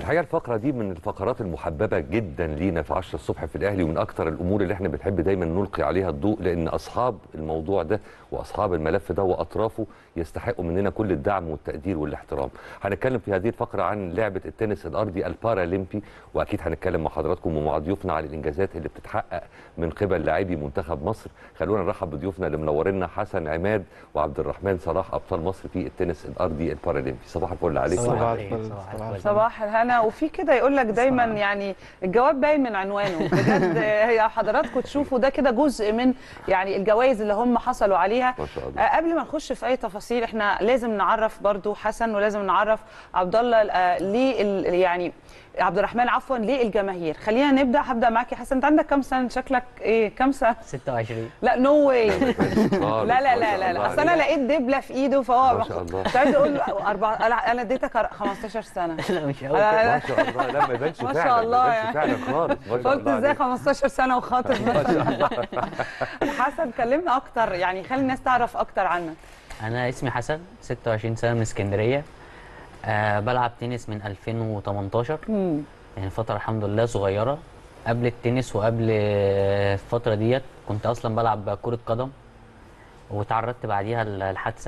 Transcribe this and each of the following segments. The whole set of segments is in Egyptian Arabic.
الحقيقه الفقره دي من الفقرات المحببه جدا لينا في 10 الصبح في الاهلي ومن اكتر الامور اللي احنا بنحب دايما نلقي عليها الضوء لان اصحاب الموضوع ده واصحاب الملف ده واطرافه يستحقوا مننا كل الدعم والتقدير والاحترام. هنتكلم في هذه الفقره عن لعبه التنس الارضي البارالمبي واكيد هنتكلم مع حضراتكم ومع ضيوفنا عن الانجازات اللي بتتحقق من قبل لاعبي منتخب مصر. خلونا نرحب بضيوفنا اللي منورينا حسن عماد وعبد الرحمن صلاح ابطال مصر في التنس الارضي البارالمبي. صباح الفل عليكم. صباح الخير. الفل. صباح صباح الفل. الفل. صباح الهنا وفي كده يقول لك دايما يعني الجواب باين من عنوانه بجد هي حضراتكم تشوفوا ده كده جزء من يعني الجوائز اللي هم حصلوا عليها ما شاء الله. آه، قبل ما نخش في اي تفاصيل احنا لازم نعرف برضو حسن ولازم نعرف عبد الله آه، ليه ال- يعني عبد الرحمن عفوا للجماهير خلينا نبدا هبدا معاك يا حسن انت عندك كام سنه شكلك ايه كام سنه 26 لا نو واي لا لا لا لا لا, لا. اصل انا لقيت دبله في ايده فهو ما شاء الله. كنت عايز اقول له أربعة انا أنا اديتك 15 سنه لا مش قوي أنا- كده. ما شاء الله لا ما يبانش ما فعلا شاء الله ما يبانش يعني. فعلا خالص ما شاء قلت الله ازاي عليك. 15 سنه وخاطب مثلا حسن كلمنا اكتر يعني خلي الناس تعرف اكتر عنك انا اسمي حسن 26 سنه من اسكندريه أه بلعب تنس من 2018 يعني فتره الحمد لله صغيره قبل التنس وقبل آه، الفتره ديت كنت اصلا بلعب كره قدم وتعرضت بعديها الحادثه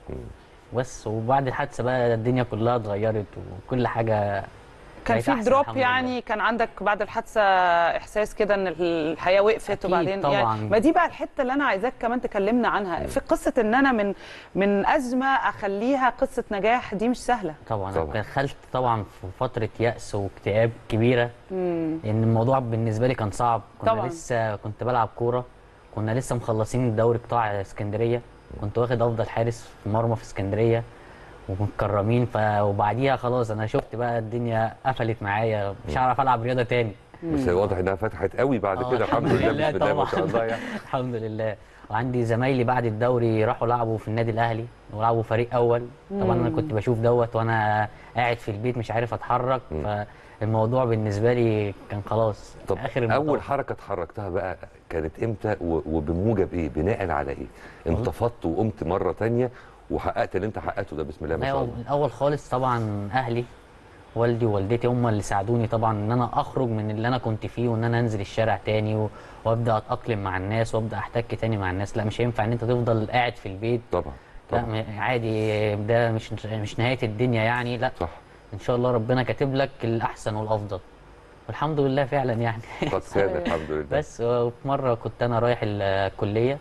بس وبعد الحادثه بقى الدنيا كلها اتغيرت وكل حاجه كان بقيت في أحسن دروب الحمد لله. يعني كان عندك بعد الحادثه احساس كده ان الحياه وقفت أكيد وبعدين طبعاً. يعني ما دي بقى الحته اللي انا عايزاك كمان تكلمنا عنها في قصه ان انا من من ازمه اخليها قصه نجاح دي مش سهله طبعا طبعاً. طبعا دخلت طبعا في فتره يأس واكتئاب كبيره لان الموضوع بالنسبه لي كان صعب كنا طبعاً. لسه كنت بلعب كوره كنا لسه مخلصين الدوري قطاع اسكندريه كنت واخد افضل حارس في مرمى في اسكندريه ومتكرمين ف... وبعديها خلاص انا شفت بقى الدنيا قفلت معايا مش هعرف العب رياضه تاني بس واضح انها فتحت قوي بعد آه، كده الحمد الحمد لله لله بسم الله ما طبعاً. شاء الله يعني الحمد لله وعندي زمايلي بعد الدوري راحوا لعبوا في النادي الاهلي ولعبوا فريق اول طبعا انا كنت بشوف دوت وانا قاعد في البيت مش عارف اتحرك فالموضوع بالنسبه لي كان خلاص طب اخر المطاف. اول حركه اتحركتها بقى كانت امتى و- وبموجب ايه بناء على ايه انتفضت وقمت مره تانية وحققت اللي انت حققته ده بسم الله ما شاء أيوة، الله الاول خالص طبعا اهلي والدي ووالدتي هم اللي ساعدوني طبعا ان انا اخرج من اللي انا كنت فيه وان انا انزل الشارع تاني و... وابدا اتاقلم مع الناس وابدا احتك تاني مع الناس لا مش هينفع ان انت تفضل قاعد في البيت طبعا لا طبعا م- عادي ده مش مش نهايه الدنيا يعني لا صح ان شاء الله ربنا كاتب لك الاحسن والافضل والحمد لله فعلا يعني قد كان الحمد لله بس وفي مره كنت انا رايح الكليه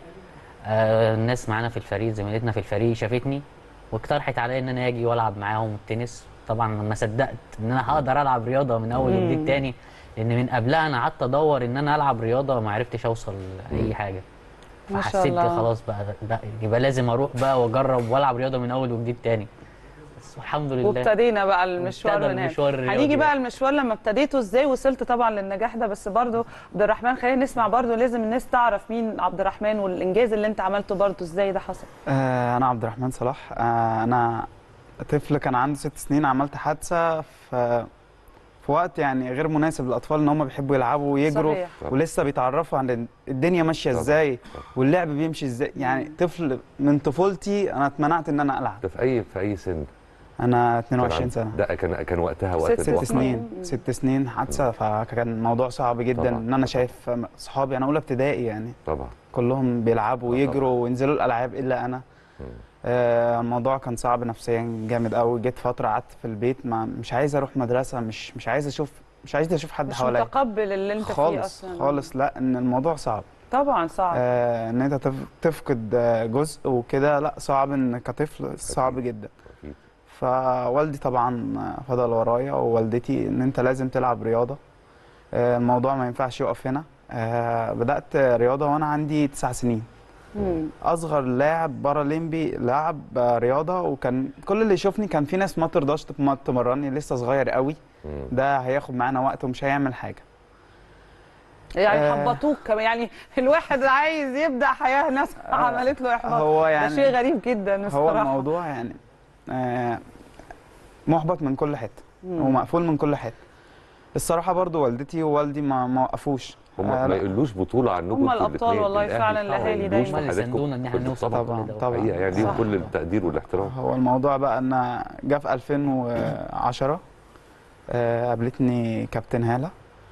آه، الناس معانا في الفريق زميلتنا في الفريق شافتني واقترحت عليا ان انا اجي والعب معاهم التنس طبعا ما صدقت ان انا هقدر العب رياضه من اول وجديد تاني لان من قبلها انا قعدت ادور ان انا العب رياضه ما عرفتش اوصل لاي حاجه ما شاء فحسيت الله. خلاص بقى لا يبقى لازم اروح بقى واجرب والعب رياضه من اول وجديد تاني بس الحمد لله وابتدينا بقى المشوار وابتدى من هنا المشوار الرياضي هنيجي بقى بقى. المشوار لما ابتديته ازاي وصلت طبعا للنجاح ده بس برضو عبد الرحمن خلينا نسمع برضو لازم الناس تعرف مين عبد الرحمن والانجاز اللي انت عملته برضو ازاي ده حصل آه، انا عبد الرحمن صلاح آه، انا طفل كان عنده ست سنين عملت حادثه في في وقت يعني غير مناسب للاطفال ان هم بيحبوا يلعبوا ويجروا صحيح. ولسه بيتعرفوا عن الدنيا ماشيه طبعاً. ازاي طبعاً. واللعب بيمشي ازاي يعني طفل من طفولتي انا اتمنعت ان انا العب ده في اي في اي سن انا كان 22 عند- سنه ده كان كان وقتها وقت ست الوقت. ست سنين مم. ست سنين حادثه فكان الموضوع صعب جدا طبعاً. ان انا شايف صحابي انا اولى ابتدائي يعني طبعا كلهم بيلعبوا آه ويجروا وينزلوا الالعاب الا انا مم. آه، الموضوع كان صعب نفسيا جامد قوي جيت فتره قعدت في البيت ما مش عايز اروح مدرسه مش مش عايز اشوف مش عايز اشوف حد مش حواليا متقبل اللي انت فيه خالص اصلا خالص لا ان الموضوع صعب طبعا صعب آه ان انت تف- تفقد آه، جزء وكده لا صعب ان كطفل صعب جدا اكيد فوالدي طبعا آه، فضل ورايا ووالدتي ان انت لازم تلعب رياضه آه، الموضوع ما ينفعش يقف هنا آه، بدات رياضه وانا عندي تسع سنين مم. اصغر لاعب بارالمبي لعب آه، رياضه وكان كل اللي يشوفني كان في ناس ما ترضاش تم- تمرني لسه صغير قوي مم. ده هياخد معانا وقت ومش هيعمل حاجه يعني آه. حبطوك كمان يعني الواحد عايز يبدا حياه ناس عملت له احباط هو ده يعني شيء غريب جدا هو بصراحه الموضوع يعني آه، محبط من كل حته مم. ومقفول من كل حته الصراحه برضو والدتي ووالدي ما ما وقفوش هم آه، ما لا. يقولوش بطوله عنكم هم انتوا الأبطال الاتنين، والله الأهلي. فعلاً آه، الأهالي ما دايماً. يقولوش هم اللي حاجاتكم. ساندونا ان احنا كنتوا نوصل طبعا طبعاً، لكل ده. طبعاً. حقيقه يعني ليهم صح. كل التقدير والاحترام هو الموضوع بقى ان جه في 2010 آه، قابلتني كابتن هاله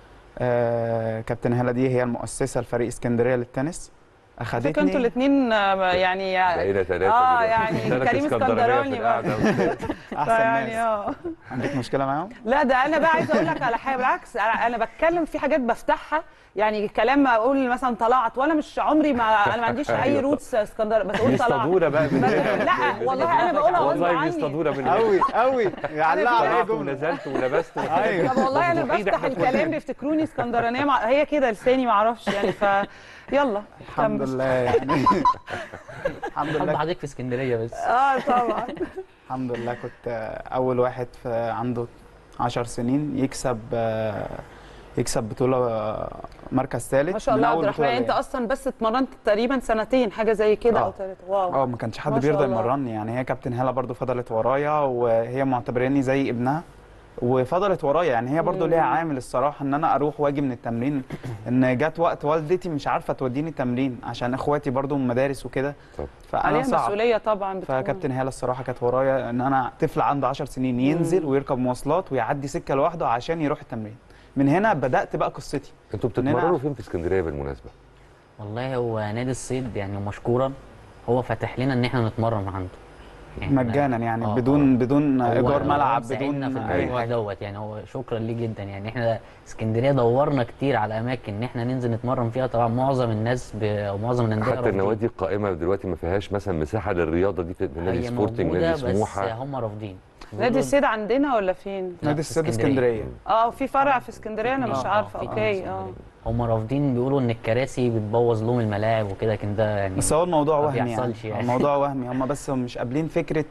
آه، كابتن هاله دي هي المؤسسه لفريق اسكندريه للتنس فكرة انتوا اخدتني الاثنين يعني بقينا ثلاثه اه يعني كريم اسكندراني برضه احسن يعني ناس اه عندك مشكله معاهم لا ده انا بقى عايزه اقول لك على حاجه بالعكس انا أنا بتكلم في حاجات بفتحها يعني كلام ما اقول مثلا طلعت وانا مش عمري ما انا ما عنديش اي روتس اسكندر بس اقول طلعت بيصطادونا بقى بس- لا والله انا بقولها غصب والله عني بيصطادونا من قوي قوي يعلقوا عليا طلعت جمله ونزلت ولبست ايوه طب والله انا مفضوحين بفتح إحنا كلنا. الكلام بيفتكروني اسكندرانيه مع... هي كده لساني ما اعرفش يعني ف يلا الحمد كمل. لله يعني الحمد حب لله حضرتك في اسكندريه بس اه طبعا الحمد لله كنت آه، اول واحد في عنده 10 سنين يكسب آه، يكسب بطوله آه، مركز ثالث ما شاء من الله عبد أول الرحمن بطولة انت ليا. اصلا بس اتمرنت تقريبا سنتين حاجه زي كده آه. او ثلاثه واو اه ما كانش حد ما شاء بيرضى الله. يمرني يعني هي كابتن هاله برضو فضلت ورايا وهي معتبراني زي ابنها وفضلت ورايا يعني هي برضو ليها مم. عامل الصراحه ان انا اروح واجي من التمرين ان جت وقت والدتي مش عارفه توديني تمرين عشان اخواتي برضو من مدارس وكده طب. فانا عليها صعب مسؤوليه طبعا بتكون. فكابتن هاله الصراحه كانت ورايا ان انا طفل عنده 10 سنين ينزل ويركب مواصلات ويعدي سكه لوحده عشان يروح التمرين من هنا بدات بقى قصتي انتوا إن أنا- بتتمرنوا فين في اسكندريه بالمناسبه؟ والله هو نادي الصيد يعني مشكورا هو فاتح لنا ان احنا نتمرن عنده يعني مجانا يعني آه، بدون بدون هو- ايجار هو ملعب مساعدنا بدون في اي الموضوع حاجه دوت يعني هو شكرا ليه جدا يعني احنا اسكندريه دورنا كتير على اماكن ان احنا ننزل نتمرن فيها طبعا معظم الناس ب... او معظم الانديه حتى رافضين. النوادي القائمه دلوقتي ما فيهاش مثلا مساحه للرياضه دي في نادي هي سبورتنج موجوده نادي بس سموحه هم رافضين نادي بيقولوا- السيد عندنا ولا فين؟ لا، نادي في السد اسكندرية. اسكندريه اه في فرع في اسكندريه انا مش آه، آه، عارفه في اوكي اسكندرية. اه هم رافضين بيقولوا ان الكراسي بتبوظ لهم الملاعب وكده لكن ده يعني بس هو الموضوع ما وهمي يعني. بيحصلش يعني. الموضوع وهمي هم بس مش قابلين فكره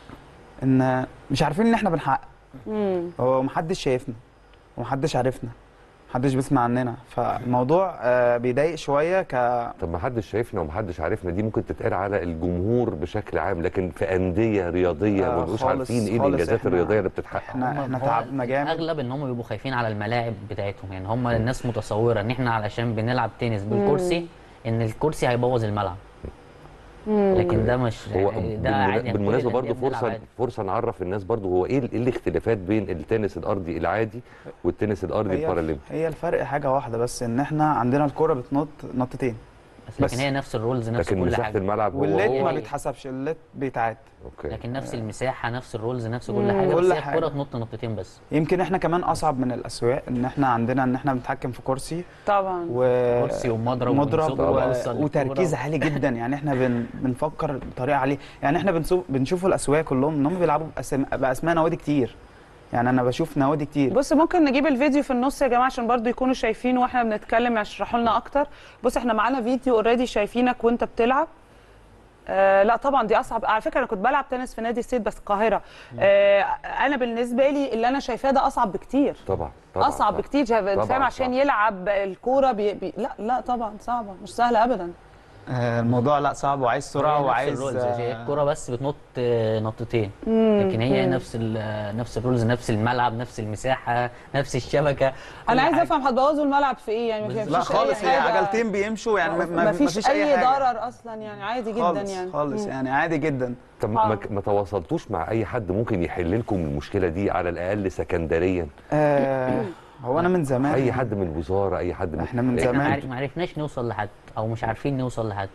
ان مش عارفين ان احنا بنحقق امم هو محدش شايفنا ومحدش عارفنا محدش بيسمع عننا فالموضوع آه، بيضايق شويه ك طب ما حدش شايفنا وما حدش عارفنا دي ممكن تتقال على الجمهور بشكل عام لكن في انديه رياضيه آه، ما بيبقوش خالص- عارفين ايه خالص الانجازات إحنا- الرياضيه اللي بتتحقق احنا هم- احنا هو تعبنا جامد الاغلب ان هم بيبقوا خايفين على الملاعب بتاعتهم يعني هم الناس متصوره ان احنا علشان بنلعب تنس بالكرسي ان الكرسي هيبوظ الملعب لكن ده مش هو يعني ده عادي يعني كل بالمناسبه الأندية برضه بنلعب فرصه عادي. فرصه نعرف الناس برضه هو ايه ايه الاختلافات بين التنس الارضي العادي والتنس الارضي هي البارالمبي هي الفرق حاجه واحده بس ان احنا عندنا الكوره بتنط نطتين بس لكن بس. هي نفس الرولز نفس لكن كل مساحه حاجه الملعب هو والليت هو ما هي- بيتحسبش الليت بيتعاد اوكي لكن نفس المساحه نفس الرولز نفس كل مم. حاجه كل بس هي حاجة. الكوره تنط نطتين بس يمكن احنا كمان اصعب من الاسواق ان احنا عندنا ان احنا بنتحكم في كرسي طبعا و كرسي ومضرب مضرب ونزق و... ونوصل وتركيز للكورة. عالي جدا يعني احنا بن... بنفكر بطريقه عاليه يعني احنا بنشوف بنشوف الاسواق كلهم ان هم بيلعبوا بأسم... باسماء نوادي كتير يعني انا بشوف نوادي كتير بص ممكن نجيب الفيديو في النص يا جماعه عشان برضو يكونوا شايفين واحنا بنتكلم يشرحوا لنا اكتر بص احنا معانا فيديو اوريدي شايفينك وانت بتلعب آه لا طبعا دي اصعب على فكره انا كنت بلعب تنس في نادي السيد بس القاهره آه انا بالنسبه لي اللي انا شايفاه ده اصعب بكتير طبعا طبعا اصعب طبعا. بكتير طبعاً فاهم عشان صعب. يلعب الكوره بي... بي... لا لا طبعا صعبه مش سهله ابدا آه الموضوع لا صعب وعايز سرعه هي نفس وعايز الرولز آه، هي الكوره بس بتنط آه، نطتين لكن هي نفس ال- نفس الرولز نفس الملعب نفس المساحه نفس الشبكه كل انا عايزه حاجة. افهم هتبوظوا الملعب في ايه يعني ما بالظبط. فيش لا أي خالص هي حاجة- عجلتين بيمشوا يعني ما- ما ما فيش اي حاجة. ضرر اصلا يعني عادي جدا خالص يعني خالص مم. يعني عادي جدا طب آه. ما, ما تواصلتوش مع اي حد ممكن يحل لكم المشكله دي على الاقل سكندريا آه هو انا من زمان اي حد من الوزاره اي حد من إحنا من لأن احنا زمان. عارف- ما عرفناش نوصل لحد او مش عارفين نوصل لحد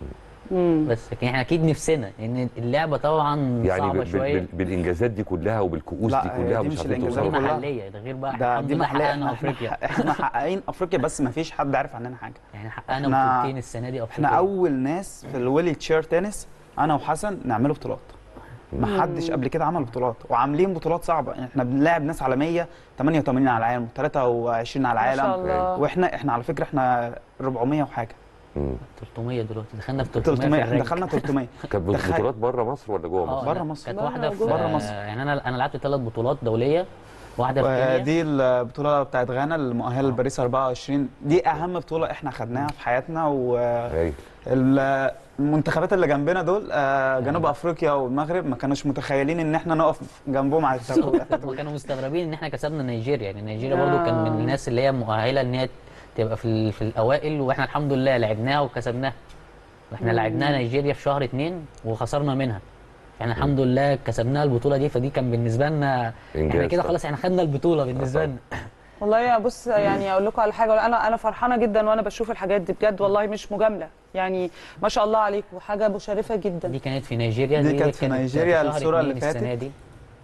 مم. بس لكن احنا اكيد نفسنا لان اللعبه طبعا يعني صعبه بال- بال- شويه بال- بالانجازات دي كلها وبالكؤوس لا، دي هي كلها دي مش مش عارفين الإنجازات دي توصلوا كلها. محليه ده غير بقى ده الحمد دي لله محلية حققنا احنا, افريقيا احنا, احنا محققين افريقيا بس ما فيش حد عارف عننا حاجه يعني حققنا إحنا- بطولتين السنه دي افريقيا احنا اول ناس في الويلي تشير تنس انا وحسن نعمله بطولات ما حدش قبل كده عمل بطولات وعاملين بطولات صعبه يعني احنا بنلاعب ناس عالميه 88 على العالم 23 على ما العالم شاء الله واحنا احنا على فكره احنا 400 وحاجه مم. 300 دلوقتي دخلنا في 300 300 في احنا الرانك. دخلنا 300 كانت تخيل. بطولات بره مصر ولا جوه آه، مصر؟ بره لا، مصر. كانت بره واحده في بره مصر. يعني انا انا لعبت ثلاث بطولات دوليه واحده في كينيا ودي البطوله بتاعت غانا المؤهله لباريس 24 دي اهم بطوله احنا خدناها في حياتنا و هاي. ال- المنتخبات اللي جنبنا دول آه، جنوب افريقيا والمغرب ما كانوش متخيلين ان احنا نقف جنبهم على التابلو هم كانوا مستغربين ان احنا كسبنا نيجيريا يعني نيجيريا برضو كان من الناس اللي هي مؤهله ان هي تبقى في ال- في الاوائل واحنا الحمد لله لعبناها وكسبناها احنا لعبناها نيجيريا في شهر اتنين وخسرنا منها احنا الحمد لله كسبناها البطوله دي فدي كان بالنسبه لنا احنا إنجاز كده طبعا. خلاص احنا خدنا البطوله بالنسبه لنا والله يا بص يعني اقول لكم على حاجه انا انا فرحانه جدا وانا بشوف الحاجات دي بجد والله مش مجامله يعني ما شاء الله عليكم حاجه مشرفه جدا دي كانت في نيجيريا دي كانت في نيجيريا شهر الصورة اتنين اللي فاتت. السنه دي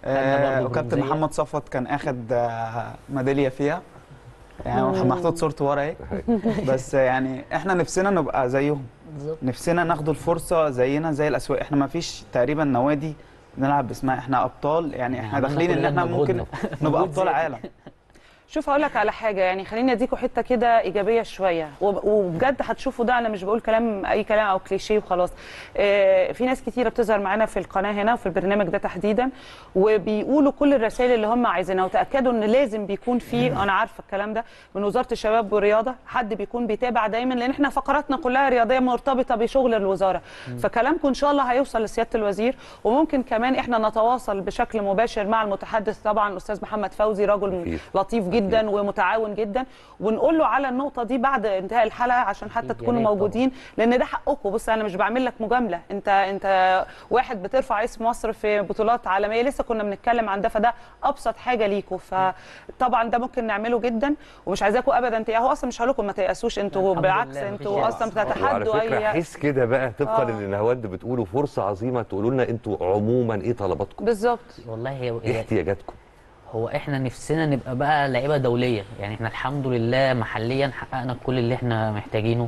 آه برضو وكابتن برونزية. محمد صفوت كان اخد آه ميداليه فيها يعني محطوط صورته ورا اهي بس يعني احنا نفسنا نبقى زيهم بالظبط نفسنا ناخدوا الفرصه زينا زي الاسواق احنا ما فيش تقريبا نوادي نلعب باسمها احنا ابطال يعني احنا عملنا داخلين ان كلنا احنا ممكن مجهودنا. نبقى مجهود ابطال زيادة. عالم شوف هقول لك على حاجه يعني خليني اديكوا حته كده ايجابيه شويه وب- وبجد هتشوفوا ده انا مش بقول كلام اي كلام او كليشيه وخلاص آه، في ناس كتيره بتظهر معانا في القناه هنا وفي البرنامج ده تحديدا وبيقولوا كل الرسائل اللي هم عايزينها وتاكدوا ان لازم بيكون في انا عارفه الكلام ده من وزاره الشباب والرياضه حد بيكون بيتابع دايما لان احنا فقراتنا كلها رياضيه مرتبطه بشغل الوزاره فكلامكم ان شاء الله هيوصل لسياده الوزير وممكن كمان احنا نتواصل بشكل مباشر مع المتحدث طبعا الاستاذ محمد فوزي رجل أكيد. لطيف جدا ومتعاون جدا ونقول له على النقطه دي بعد انتهاء الحلقه عشان حتى أكيد، يا تكونوا ريت موجودين لان ده حقكم بص انا مش بعمل لك مجامله انت انت واحد بترفع اسم مصر في بطولات عالميه لسه كنا بنتكلم عن ده فده ابسط حاجه ليكم فطبعا ده ممكن نعمله جدا ومش عايزاكم ابدا تيأسوا اصلا مش هقول لكم ما تيأسوش انتوا الحمد بالعكس لله، انتوا مفيش اصلا يأس. وعلى بتتحدوا فكره اي حس كده بقى طبقا آه. اللي نهاوند بتقوله فرصه عظيمه تقولوا لنا انتوا عموما ايه طلباتكم بالظبط والله هي ايه هي- احتياجاتكم هو احنا نفسنا نبقى بقى لعيبه دوليه يعني احنا الحمد لله محليا حققنا كل اللي احنا محتاجينه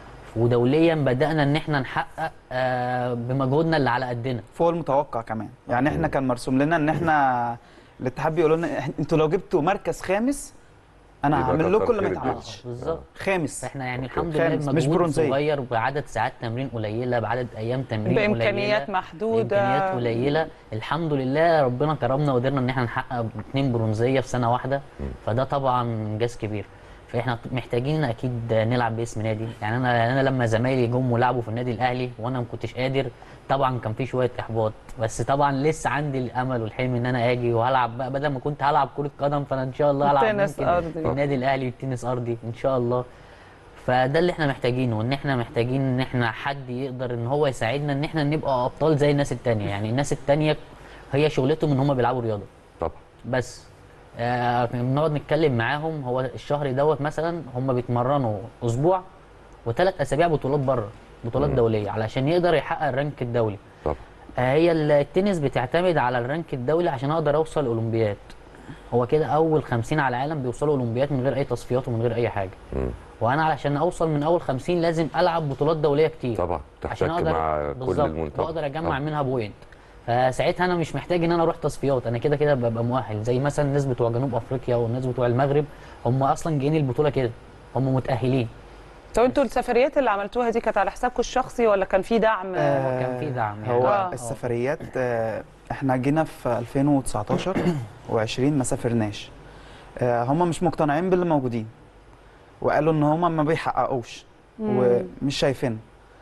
ودوليا بدانا ان احنا نحقق آه، بمجهودنا اللي على قدنا فوق المتوقع كمان يعني احنا كان مرسوم لنا ان احنا الاتحاد بيقول لنا إح- انتوا لو جبتوا مركز خامس انا يبقى هعمل كتر لكم اللي ما خير الدنيا. اتعملش بالظبط خامس احنا يعني أوكي. الحمد لله خامس، مش بمجهود برونزية. صغير بعدد ساعات تمرين قليله بعدد ايام تمرين بامكانيات قليله محدوده بامكانيات قليله الحمد لله ربنا كرمنا وقدرنا ان احنا نحقق اتنين برونزيه في سنه واحده فده طبعا انجاز كبير فاحنا محتاجين اكيد نلعب باسم نادي يعني انا انا لما زمايلي جم ولعبوا في النادي الاهلي وانا ما كنتش قادر طبعا كان في شويه احباط بس طبعا لسه عندي الامل والحلم ان انا اجي وهلعب بقى بدل ما كنت هلعب كره قدم فانا ان شاء الله هلعب تنس ممكن أرضي. في النادي الاهلي التنس ارضي ان شاء الله فده اللي احنا محتاجينه ان احنا محتاجين ان احنا حد يقدر ان هو يساعدنا ان احنا نبقى ابطال زي الناس التانية يعني الناس التانية هي شغلتهم ان هم بيلعبوا رياضه طبعا بس آه بنقعد نتكلم معاهم هو الشهر دوت مثلا هم بيتمرنوا اسبوع وثلاث اسابيع بطولات بره بطولات مم. دوليه علشان يقدر يحقق الرانك الدولي طبعا آه هي التنس بتعتمد على الرانك الدولي عشان اقدر اوصل اولمبياد هو كده اول 50 على العالم بيوصلوا اولمبياد من غير اي تصفيات ومن غير اي حاجه مم. وانا علشان اوصل من اول 50 لازم العب بطولات دوليه كتير طبعا تحتك عشان اقدر مع كل بالظبط المنتخب واقدر اجمع طبعاً. منها بوينت فساعتها انا مش محتاج ان انا اروح تصفيات انا كده كده ببقى مؤهل زي مثلا الناس بتوع جنوب افريقيا والناس بتوع المغرب هم اصلا جايين البطوله كده هم متاهلين طب انتوا السفريات اللي عملتوها دي كانت على حسابكم الشخصي ولا كان في دعم آه، كان في دعم يعني. هو آه. السفريات آه، احنا جينا في 2019 و20 ما سافرناش آه، هم مش مقتنعين باللي موجودين وقالوا ان هم ما بيحققوش ومش شايفين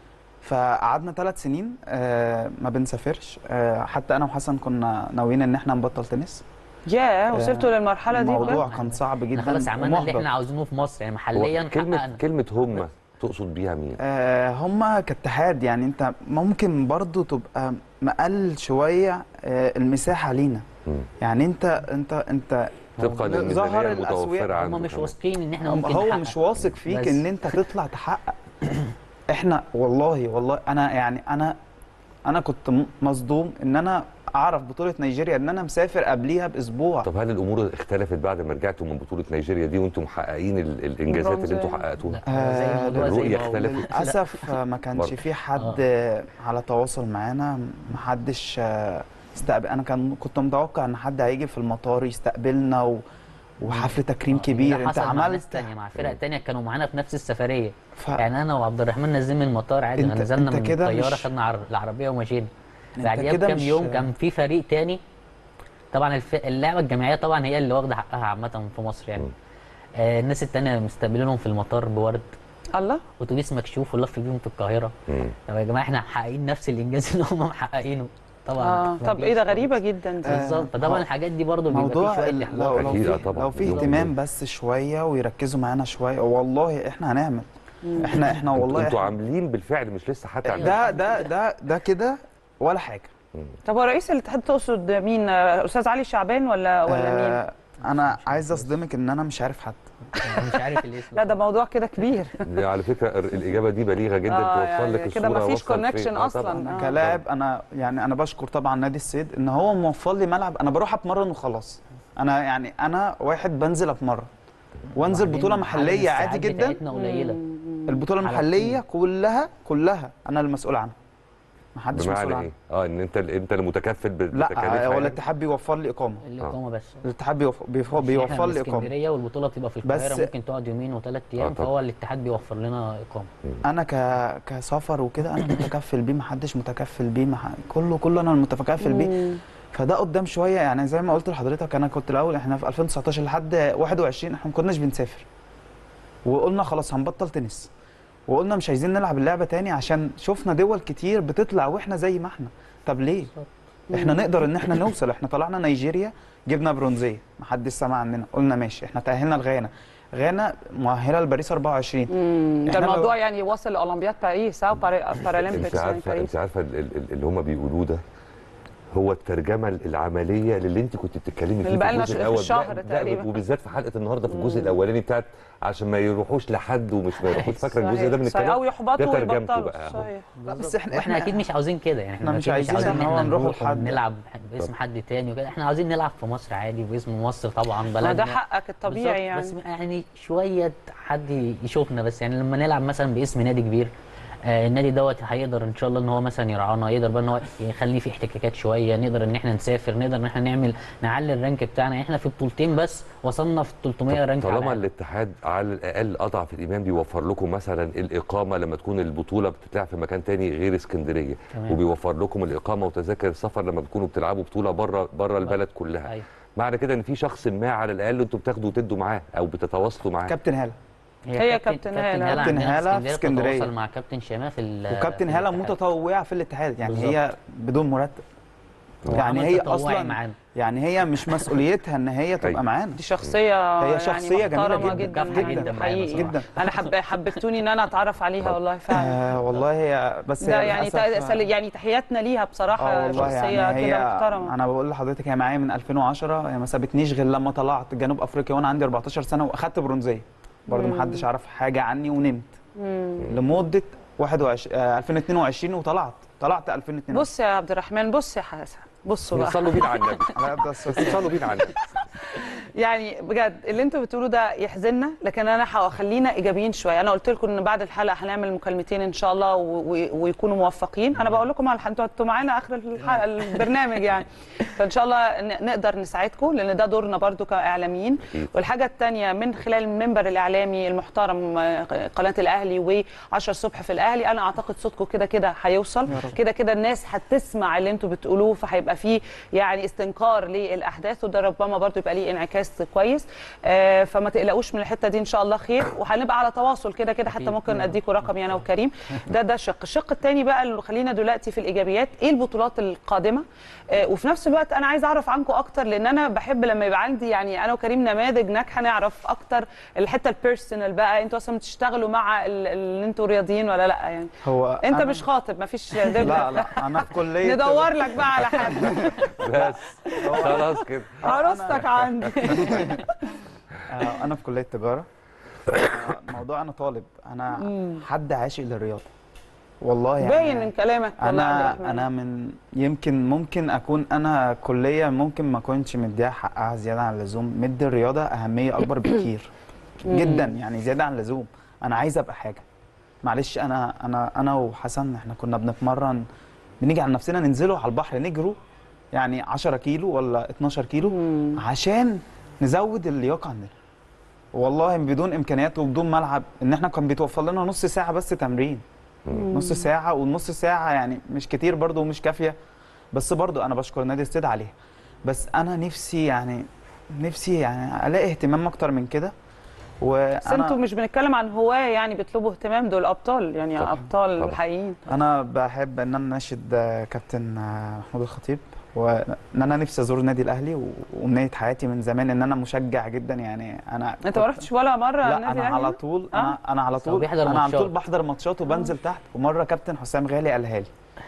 فقعدنا ثلاث سنين آه، ما بنسافرش آه، حتى انا وحسن كنا ناويين ان احنا نبطل تنس يا وصلتوا للمرحله دي الموضوع بجد؟ كان صعب احنا جدا خلاص عملنا اللي ومحبط. احنا عاوزينه في مصر يعني هو محليا كلمه حققنا كلمه هم تقصد بيها مين آه، هم كاتحاد يعني انت ممكن برضو تبقى مقل شويه آه، المساحه لينا مم. يعني انت انت انت طبقا ظهر للميزانيه الأسواق، المتوفره عنده هم مش كمان. واثقين ان احنا هم- ممكن هو نحقق. مش واثق فيك بس. ان انت تطلع تحقق احنا والله والله انا يعني انا انا كنت م- مصدوم ان انا اعرف بطوله نيجيريا ان انا مسافر قبليها باسبوع طب هل الامور اختلفت بعد ما رجعتوا من بطوله نيجيريا دي وانتم محققين ال- الانجازات اللي انتم برونزية. حققتوها لا زي الموضوع زي الرؤية ما هو. اختلفت. للاسف آه، ما كانش برضه. في حد آه، على تواصل معانا ما حدش آه، استقبل انا كان كنت متوقع ان حد هيجي في المطار يستقبلنا و... وحفل تكريم آه، كبير ده انت حصل مع ناس عملت تانية مع فرق تانية كانوا معانا في نفس السفريه ف... يعني انا وعبد الرحمن نازلين من المطار عادي انت- نزلنا انت من كده الطياره مش- خدنا عر- العربيه ومشينا انت بعديها كده بكام مش- يوم كان في فريق تاني طبعا الف... اللعبه الجماعيه طبعا هي اللي واخده حقها عامه في مصر يعني مم. آه الناس التانية مستقبلينهم في المطار بورد الله اتوبيس مكشوف ولف بيهم في القاهره مم. طب يا جماعه احنا محققين نفس الانجاز اللي هم محققينه طبعا اه طب ايه ده غريبه جدا دي آه، بالظبط فطبعا هو- الحاجات دي برضه بيبقى موضوع فيه شويه ال- احباط لو لو أكيد، آه، في طبعاً. لو في مليون اهتمام بالمية. بس شويه ويركزوا معانا شويه والله احنا هنعمل احنا احنا انتوا والله انتوا إحنا عاملين بالفعل مش لسه حتى عاملين ده ده ده ده كده ولا حاجه طب هو رئيس الاتحاد تقصد مين آه، استاذ علي شعبان ولا ولا مين آه انا عايز اصدمك ان انا مش عارف حد مش عارف الاسم لا ده موضوع كده كبير دي على فكره ال- الاجابه دي بليغه جدا آه، توصل لك يعني كده الصوره مفيش وصل فين. connection آه، أصلاً. طبعاً. آه. كلاعب انا يعني انا بشكر طبعا نادي الصيد ان هو موفر لي ملعب انا بروح اتمرن وخلاص انا يعني انا واحد بنزل اتمرن وانزل وبعدين بطوله عدد محليه عادي الساعات جدا بتاعتنا قليله البطوله على المحليه كلها كلها انا المسؤول عنها محدش مسؤول بمعنى عنها ايه؟ اه ان انت انت المتكفل لا بالتكاليف هو يعني؟ الاتحاد بيوفر لي اقامه الاقامه بس الاتحاد بيوفر, بيوفر, عشان إحنا بيوفر من لي اقامه اسكندريه والبطوله بتبقى في بس- القاهره ممكن تقعد يومين وثلاث آه ايام طبعا. فهو الاتحاد بيوفر لنا اقامه انا ك كسفر وكده انا متكفل بيه محدش متكفل بيه مح... كله كله انا المتكفل بيه فده قدام شويه يعني زي ما قلت لحضرتك انا كنت الاول احنا في 2019 لحد 21 احنا ما كناش بنسافر وقلنا خلاص هنبطل تنس وقلنا مش عايزين نلعب اللعبه تاني عشان شفنا دول كتير بتطلع واحنا زي ما احنا طب ليه احنا نقدر ان احنا نوصل احنا طلعنا نيجيريا جبنا برونزيه محدش سمع عننا قلنا ماشي احنا تاهلنا لغانا غانا مؤهله لباريس 24 مم. ده إحنا لو- الموضوع يعني وصل لاولمبياد باريس او انت بارالمبيكس يعني عارفه انت باريس عارفه ال- ال- اللي هم بيقولوه ده هو الترجمه العمليه للي انت كنت بتتكلمي فيه اللي بقالنا الجزء في الاول الشهر لا- لا، تقريبا. وبالذات في حلقه النهارده في الجزء الاولاني بتاعت عشان ما يروحوش لحد ومش ما يروحوش فاكره الجزء ده من صحيح. الكلام او يحبطوا ده ترجمته ويبطلوا بقى أهو. صحيح لا بس احنا واحنا اكيد مش عاوزين كده يعني إحنا مش أكيد عايزين عاوزين إن ان هو احنا نروح نروح لحد. نلعب باسم حد تاني وكده احنا عاوزين نلعب في مصر عادي باسم مصر طبعا ما بلدنا ده حقك الطبيعي بالظبط، يعني بس يعني شويه حد يشوفنا بس يعني لما نلعب مثلا باسم نادي كبير آه النادي دوت هيقدر ان شاء الله ان هو مثلا يرعانا يقدر بقى ان هو يخلي فيه احتكاكات شويه نقدر ان احنا نسافر نقدر ان احنا نعمل نعلي الرانك بتاعنا يعني احنا في بطولتين بس وصلنا في 300 رانك على طالما العالم. الاتحاد على الاقل اضعف الايمان بيوفر لكم مثلا الاقامه لما تكون البطوله بتتلعب في مكان تاني غير اسكندريه تمام. وبيوفر لكم الاقامه وتذاكر السفر لما بتكونوا بتلعبوا بطوله بره بره البلد كلها أيوة. معنى كده ان في شخص ما على الاقل انتوا بتاخدوا وتدوا معاه او بتتواصلوا معاه كابتن هاله هي كابتن هالة. كابتن عندنا هالة في بتتواصل اسكندرية. مع كابتن شيماء في ال- وكابتن في هاله الاتحاد. متطوعه في الاتحاد يعني بالظبط. هي بدون مرتب هو يعني عمل هي تطوعي اصلا معانا. يعني هي مش مسؤوليتها ان هي أيوة. تبقى معانا دي شخصيه هي يعني شخصية جميلة محترمة جدا، جدا جدا جدا معانا حقيقي جدا. انا حب حببتوني ان انا اتعرف عليها والله فعلا آه والله هي بس ده هي يعني للأسف- تا- سل- يعني تحياتنا ليها بصراحه اه والله شخصيه يعني كده هي محترمه انا بقول لحضرتك هي معايا من 2010 هي ما سابتنيش غير لما طلعت جنوب افريقيا وانا عندي 14 سنه واخدت برونزيه برضه ما حدش عرف حاجه عني ونمت لمده 21 آه 2022 وطلعت طلعت 2022 بص يا عبد الرحمن بص يا حسن بصوا بقى صلوا بينا على النبي لا بس بس صلوا بينا على النبي يعني بجد اللي انتوا بتقولوه ده يحزننا لكن انا هخلينا ايجابيين شويه انا قلت لكم ان بعد الحلقه هنعمل مكالمتين ان شاء الله و- و- ويكونوا موفقين انا بقول لكم على الح- انتوا انتوا معانا اخر الحلقه البرنامج يعني فان شاء الله ن- نقدر نساعدكم لان ده دورنا برضو كاعلاميين أكيد. والحاجه الثانيه من خلال المنبر الاعلامي المحترم آه، قناه الاهلي و10 الصبح في الاهلي انا اعتقد صوتكم كده كده هيوصل كده كده الناس هتسمع اللي انتوا بتقولوه فهيبقى فيه يعني استنكار للاحداث وده ربما برضو يبقى ليه انعكاس كويس آه، فما تقلقوش من الحته دي ان شاء الله خير وهنبقى على تواصل كده كده حتى أكيد. ممكن اديكم رقمي انا وكريم ده ده شق الشق الثاني بقى اللي خلينا دلوقتي في الايجابيات ايه البطولات القادمه آه، وفي نفس الوقت انا عايز اعرف عنكم اكتر لان انا بحب لما يبقى عندي يعني انا وكريم نماذج ناجحه نعرف اكتر الحته البيرسونال بقى انتوا اصلا بتشتغلوا مع ال- ال- انتوا رياضيين ولا لا يعني هو انت أنا- مش خاطب مفيش لا لا انا في كليه ندور لك بقى على حد بس خلاص كده عروستك عندي آه، انا في كليه تجاره آه، موضوع انا طالب انا حد عاشق للرياضه والله يعني باين من كلامك والله يا عبد انا الرحمن. انا من يمكن ممكن اكون انا كليه ممكن ما اكونش مديها حقها زياده عن اللزوم مدي الرياضه اهميه اكبر بكتير جدا يعني زياده عن اللزوم انا عايز ابقى حاجه معلش انا انا انا وحسن احنا كنا بنتمرن بنيجي على نفسنا ننزلوا على البحر نجروا يعني 10 كيلو ولا 12 كيلو عشان نزود اللياقه عندنا والله بدون امكانيات وبدون ملعب ان احنا كان بيتوفر لنا نص ساعه بس تمرين نص ساعه والنص ساعه يعني مش كتير برضو ومش كافيه بس برضو انا بشكر نادي استاد عليها بس انا نفسي يعني نفسي يعني الاقي اهتمام اكتر من كده بس انتوا وانا مش بنتكلم عن هواه يعني بيطلبوا اهتمام دول ابطال يعني طبعاً، ابطال طبعاً. حقيقيين انا بحب ان انا اناشد آه، كابتن آه، محمود الخطيب وان انا نفسي ازور النادي الاهلي و- وامنيه حياتي من زمان ان انا مشجع جدا يعني انا انت ما رحتش ولا مره لا النادي انا على الأهلي؟ طول آه. انا انا على بس هو طول بيحضر انا على طول ماتشات. بحضر ماتشات وبنزل تحت ومره كابتن حسام غالي قالها لي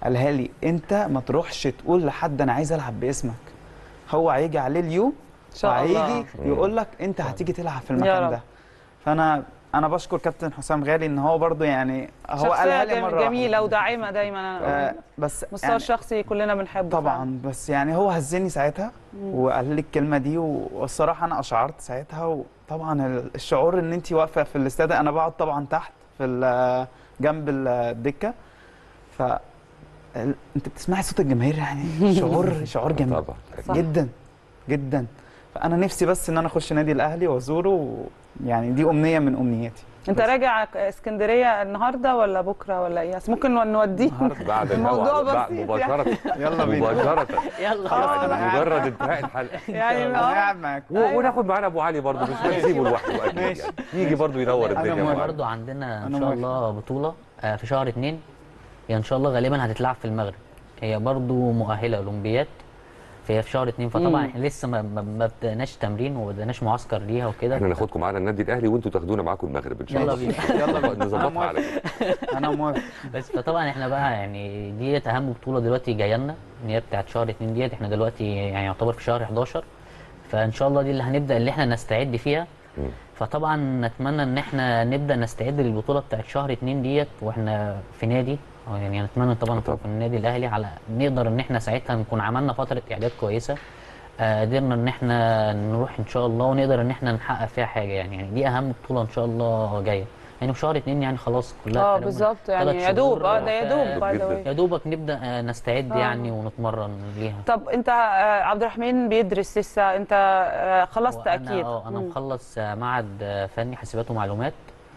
قالها لي انت ما تروحش تقول لحد انا عايز العب باسمك هو هيجي عليه اليوم ان شاء الله وهيجي يقول لك انت هتيجي تلعب في يا المكان رب. ده فانا انا بشكر كابتن حسام غالي ان هو برضو يعني هو قالها شخصيه لي جم- مره جميله واحدة. وداعمه دايما آه بس مستوى يعني الشخصي كلنا بنحبه فعلاً. طبعا بس يعني هو هزني ساعتها وقال لي الكلمه دي والصراحه انا اشعرت ساعتها وطبعا ال- الشعور ان انت واقفه في الاستاد انا بقعد طبعا تحت في ال- جنب الدكه ف ال- انت بتسمعي صوت الجماهير يعني شعور شعور جميل طبعا صح. جدا جدا فانا نفسي بس ان انا اخش نادي الاهلي وازوره يعني دي امنيه من امنياتي انت بس. راجع اسكندريه النهارده ولا بكره ولا ايه أصل ممكن نوديه النهاردة. بعد الموضوع الهوا بعد بسيط مباشره يلا بينا مباشره يلا آه، يعني أنا مجرد انتهاء الحلقه يعني انا اه قاعد معاك و- وناخد معانا ابو علي برضه مش هنسيبه لوحده اكيد ماشي. يعني يجي برضه ينور أنا الدنيا موافق. معانا. برضو عندنا ان أنا شاء موافق. الله بطوله آه، في شهر اتنين هي ان شاء الله غالبا هتتلعب في المغرب هي برضو مؤهله اولمبياد فهي في شهر اتنين فطبعا مم. احنا لسه ما, ما, ما بدأناش تمرين وما بدأناش معسكر ليها وكده احنا ناخدكم معانا النادي الاهلي وانتوا تاخدونا معاكم المغرب ان شاء يلا الله بينا. يلا بينا. أنا نظبطها موافق. على كده انا موافق بس فطبعا احنا بقى يعني ديت اهم بطوله دلوقتي جايه لنا ان هي بتاعت شهر اتنين ديت احنا دلوقتي يعني يعتبر في شهر 11 فان شاء الله دي اللي هنبدا اللي احنا نستعد فيها مم. فطبعا نتمنى ان احنا نبدا نستعد للبطوله بتاعت شهر اتنين ديت واحنا في نادي أو يعني نتمنى طبعا نكون طبعا. في النادي الاهلي على نقدر ان احنا ساعتها نكون عملنا فتره اعداد كويسه آه، قدرنا ان احنا نروح ان شاء الله ونقدر ان احنا نحقق فيها حاجه يعني يعني دي اهم بطوله ان شاء الله جايه يعني في شهر اتنين يعني خلاص كلها اه تقريباً بالظبط يعني تلات يا دوب شهور. اه ده يا دوب ف- باي ذا جداً. واي يا دوبك نبدا آه، نستعد آه. يعني ونتمرن ليها طب انت آه، عبد الرحمن بيدرس لسه انت آه، خلصت وأنا- اكيد اه انا مم. مخلص آه، معهد آه، فني حاسبات ومعلومات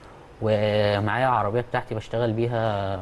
ومعايا عربيه بتاعتي بشتغل بيها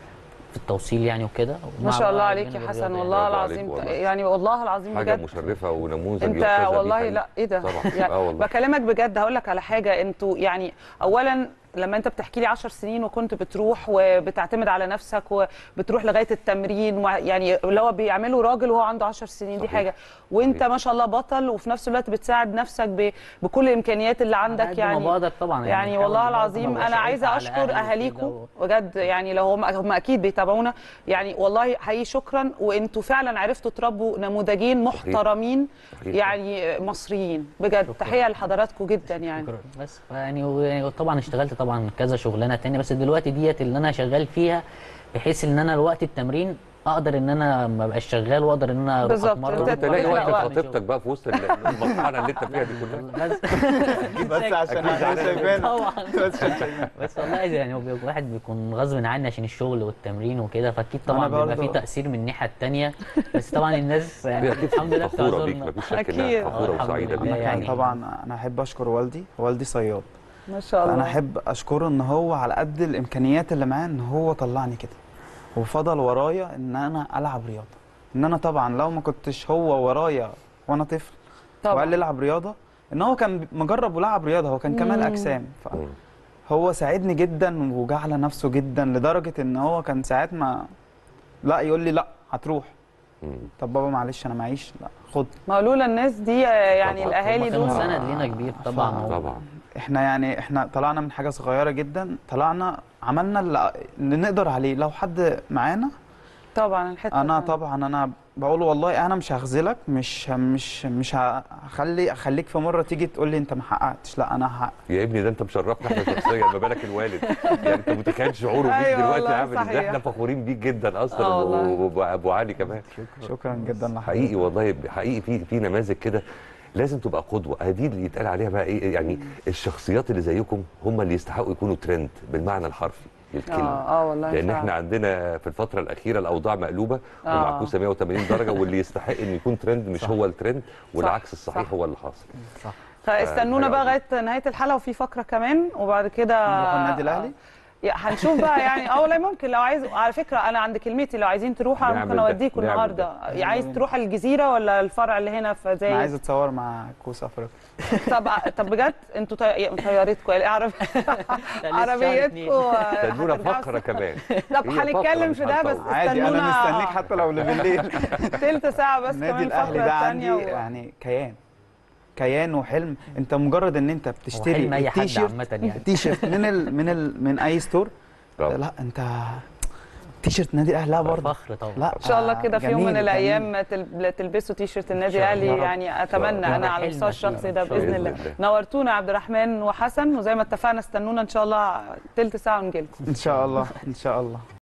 في التوصيل يعني وكده ما ومع شاء الله بقى عليك الجانب يا حسن الرياضي والله برافو عليك العظيم والله. يعني والله العظيم حاجه بجد مشرفه ونموذج انت يحتذى بيه والله حقيقي. لا ايه ده طبعا يعني اه والله بكلمك بجد هقول لك على حاجه انتوا يعني اولا لما انت بتحكي لي 10 سنين وكنت بتروح وبتعتمد على نفسك وبتروح لغايه التمرين وع- يعني اللي هو بيعمله راجل وهو عنده 10 سنين دي صحيح. حاجه وانت صحيح. ما شاء الله بطل وفي نفس الوقت بتساعد نفسك ب... بكل الامكانيات اللي على عندك قد ما يعني بقدر طبعا يعني بحاول والله برضه العظيم ما انا أبقاش عايزه عبء على اشكر أهلي وكده اهاليكم و- بجد يعني لو هم هم اكيد بيتابعونا يعني والله حقيقي شكرا وانتوا فعلا عرفتوا تربوا نموذجين محترمين صحيح. يعني مصريين بجد شكراً. تحيه لحضراتكم جدا يعني شكرا بس يعني وطبعا اشتغلت طبعا كذا شغلانه تانية بس دلوقتي ديت اللي انا شغال فيها بحيث ان انا وقت التمرين اقدر ان انا ما ابقاش شغال واقدر ان انا اروح بالظبط. اتمرن انت انت تلاقي تخلق وقت وقت لخطيبتك بقى في وسط ال- المطحنه اللي انت فيها دي كلها بس بس عشان أكيد احنا زعلان. شايفينك طبعا بس عشان شايفينك. بس والله يعني هو بيبقى الواحد بيكون غصب عني عشان الشغل والتمرين وكده فاكيد طبعا أنا بيبقى برضه. في تاثير من الناحيه الثانيه بس طبعا الناس هي يعني اكيد الحمد لله فخوره بيك بتعذرنا مفيش شك أكيد. انها فخوره الحمد وسعيده لله بيك يعني. يعني طبعا انا احب اشكر والدي والدي صياد ما شاء الله انا احب اشكره ان هو على قد الامكانيات اللي معاه ان هو طلعني كده وفضل ورايا ان انا العب رياضه ان انا طبعا لو ما كنتش هو ورايا وانا طفل وقال لي العب رياضه ان هو كان مجرب ولعب رياضه هو كان كمال مم. اجسام مم. فهو ساعدني جدا وجعل نفسه جدا لدرجه ان هو كان ساعات ما لا يقول لي لا هتروح مم. طب بابا معلش انا معيش لا خد ما لولا الناس دي آه، يعني طبعاً. الاهالي هم كانوا دول سند لينا كبير طبعا ف- و- طبعا احنا يعني احنا طلعنا من حاجه صغيره جدا طلعنا عملنا اللي اللي نقدر عليه لو حد معانا طبعا الحته انا دي. طبعا انا بقول والله انا مش هخذلك مش مش مش هخلي اخليك في مره تيجي تقول لي انت ما حققتش لا انا هحقق يا ابني ده انت مشرفنا احنا شخصيا ما بالك الوالد يعني انت متخيل شعوره بيك أيوة دلوقتي والله عامل ازاي صحيح. احنا فخورين بيك جدا اصلا آه والله. وابو علي كمان شكرا جدا لحضرتك حقيقي والله حقيقي في في نماذج كده لازم تبقى قدوه هذه اللي يتقال عليها بقى ايه يعني الشخصيات اللي زيكم هم اللي يستحقوا يكونوا ترند بالمعنى الحرفي للكلمه اه اه والله لان فعلاً. احنا عندنا في الفتره الاخيره الاوضاع مقلوبه آه. ومعكوسه 180 درجه واللي يستحق انه يكون ترند مش صح. هو الترند والعكس الصحيح صح. هو اللي حاصل صح فاستنونا حاجة بقى عظيمة. لغايه نهايه الحلقه وفي فقره كمان وبعد كده نروح النادي الأهلي؟ يا هنشوف بقى يعني اه والله ممكن لو عايز على فكره انا عند كلمتي لو عايزين تروحوا أنا نعمل ممكن ده، اوديكم نعمل النهارده ده. عايز تروح الجزيره ولا الفرع اللي هنا في انا عايز زي اتصور مع كوس افريقيا طب طب بجد انتوا طي... طيارتكم عرب... عربيتكم استنونا هترجعوا فقره كمان طب هي فقرة هنتكلم مش في ده بس هنطول. عادي انا استنونا مستنيك حتى لو بالليل تلت ساعه بس النادي كمان الاهلي الفقره ده عندي الثانيه و... يعني كيان كيان وحلم انت مجرد ان انت بتشتري حلم أي حد التيشيرت عامة يعني. التيشيرت من ال من ال من اي ستور طبعا. لا انت تيشرت نادي الاهلي لا برضه فخر طبعا لا ان شاء الله كده في يوم جميل، من جميل. الايام تل- تلبسوا تيشرت النادي إن شاء الاهلي الله. يعني اتمنى الله. انا على ده المستوى حلم الشخصي أكيد. ده إن شاء باذن الله. الله بإذن نورتونا يا عبد الرحمن وحسن وزي ما اتفقنا استنونا ان شاء الله تلت ساعه ونجيلكم ان شاء الله ان شاء الله